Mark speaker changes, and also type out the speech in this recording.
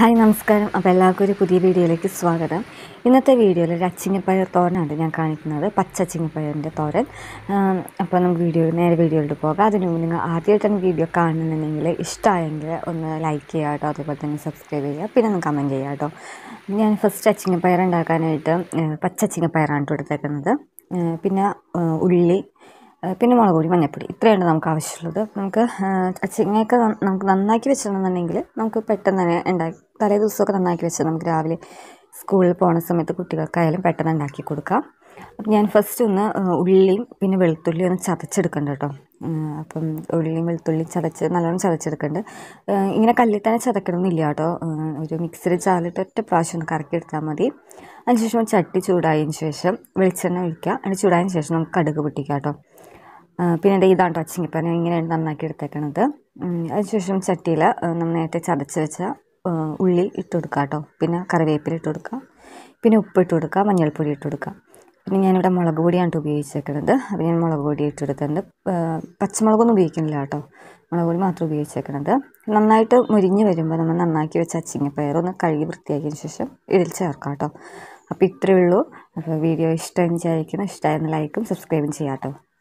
Speaker 1: hi നമസ്കാരം അപ്പോൾ എല്ലാവർക്കും ഒരു പുതിയ വീഡിയോയിലേക്ക് സ്വാഗതം ഇന്നത്തെ വീഡിയോയിൽ ഒരു അച്ചിങ്ങപ്പയർ തോരനാണ് ഞാൻ കാണിക്കുന്നത് പച്ച അച്ചിങ്ങപ്പയറിൻ്റെ തോരൻ ആം, അപ്പോൾ നമുക്ക് വീഡിയോ നേരെ വീഡിയോയിലോട്ട് പോകാം അതിന് മുമ്പ് നിങ്ങൾ ആദ്യമായിട്ടാണ് വീഡിയോ കാണുന്നുണ്ടെങ്കിൽ ഇഷ്ടമായെങ്കിൽ ഒന്ന് ലൈക്ക് ചെയ്യുക കേട്ടോ അതേപോലെ തന്നെ സബ്സ്ക്രൈബ് ചെയ്യുക പിന്നെ ഒന്ന് കമൻറ്റ് ചെയ്യുക കേട്ടോ ഞാൻ ഫസ്റ്റ് അച്ചിങ്ങപ്പയർ ഉണ്ടാക്കാനായിട്ട് ഏഹ്, പച്ച അച്ചിങ്ങപ്പയറാണ് കേട്ടോ എടുത്തേക്കുന്നത് ഏഹ്, പിന്നെ ഏഹ്, ഉള്ളി ഏഹ് പിന്നെ മുളക് പൊടി മഞ്ഞൾപ്പൊടി ഇത്രയാണ് നമുക്ക് ആവശ്യമുള്ളത് നമുക്ക് അച്ചിങ്ങയൊക്കെ നമുക്ക് നന്നാക്കി വെച്ചിട്ടുണ്ടെന്നുണ്ടെങ്കിൽ നമുക്ക് പെട്ടെന്ന് തന്നെ ഉണ്ടാക്കി തലേ ദിവസമൊക്കെ നന്നാക്കി വെച്ചാൽ നമുക്ക് രാവിലെ സ്കൂളിൽ പോണ സമയത്ത് കുട്ടികൾക്കായാലും പെട്ടെന്ന് ഉണ്ടാക്കി കൊടുക്കാം അപ്പം ഞാൻ ഫസ്റ്റ് ഒന്ന് ഏഹ് ഉള്ളിയും പിന്നെ വെളുത്തുള്ളിയും ഒന്ന് ചതച്ചെടുക്കണ്ട കേട്ടോ ഏഹ് അപ്പം ഉള്ളിയും വെളുത്തുള്ളിയും ചതച്ച് നല്ലോണം ചതച്ചെടുക്കുന്നുണ്ട് ഏഹ് ഇങ്ങനെ കല്ലിൽ തന്നെ ചതക്കണമെന്നില്ല കേട്ടോ ഏഹ് ഒരു മിക്സിയിൽ ചാലിട്ട് ഒറ്റ പ്രാവശ്യം ഒന്ന് കറക്കി എടുത്താൽ മതി അതിനുശേഷം ചട്ടി ചൂടായതിന് ശേഷം വെളിച്ചെണ്ണ ഒഴിക്കുക അതിന് ചൂടായതിന് ശേഷം നമുക്ക് കടുക് പൊട്ടിക്കാം കേട്ടോ ആ, പിന്നെ ദേ ഇതാണ് അച്ചിങ്ങിപ്പന ഇങ്ങനെയാണ് നന്നാക്കി എടുത്തേക്കണത് ഉം, അതിനുശേഷം ചട്ടിയിൽ നന്നായിട്ട് ചതച്ച് വെച്ച ആ, ഉള്ളി ഇട്ട് കൊടുക്കുക കേട്ടോ പിന്നെ കറിവേപ്പില ഇട്ട് കൊടുക്കുക പിന്നെ ഉപ്പ് ഇട്ട് കൊടുക്കുക മഞ്ഞൾപ്പൊടി ഇട്ട് കൊടുക്കുക പിന്നെ ഞാനിവിടെ മുളക് പൊടിയാണ് ട്ടോ ഉപയോഗിച്ചേക്കുന്നത് അപ്പോൾ ഞാൻ മുളക് പൊടി ഇട്ട് കൊടുക്കുന്നുണ്ട് ആ, പച്ചമുളകൊന്നും ഉപയോഗിക്കുന്നില്ല കേട്ടോ മുളക് പൊടി മാത്രം ഉപയോഗിച്ചേക്കണത് നന്നായിട്ട് മുരിഞ്ഞ് വരുമ്പോൾ നമ്മൾ നന്നാക്കി വെച്ച അച്ചിങ്ങപ്പയർ ഒന്ന് കഴുകി വൃത്തിയാക്കിയതിന് ശേഷം ഇതിൽ ചേർക്കാം കേട്ടോ അപ്പോൾ ഇത്രയേ ഉള്ളൂ അപ്പോൾ വീഡിയോ ഇഷ്ടം വിചാരിക്കുന്നു ഇഷ്ടമായെന്ന് ലൈക്കും സബ്സ്ക്രൈബും ചെയ്യാം കേട്ടോ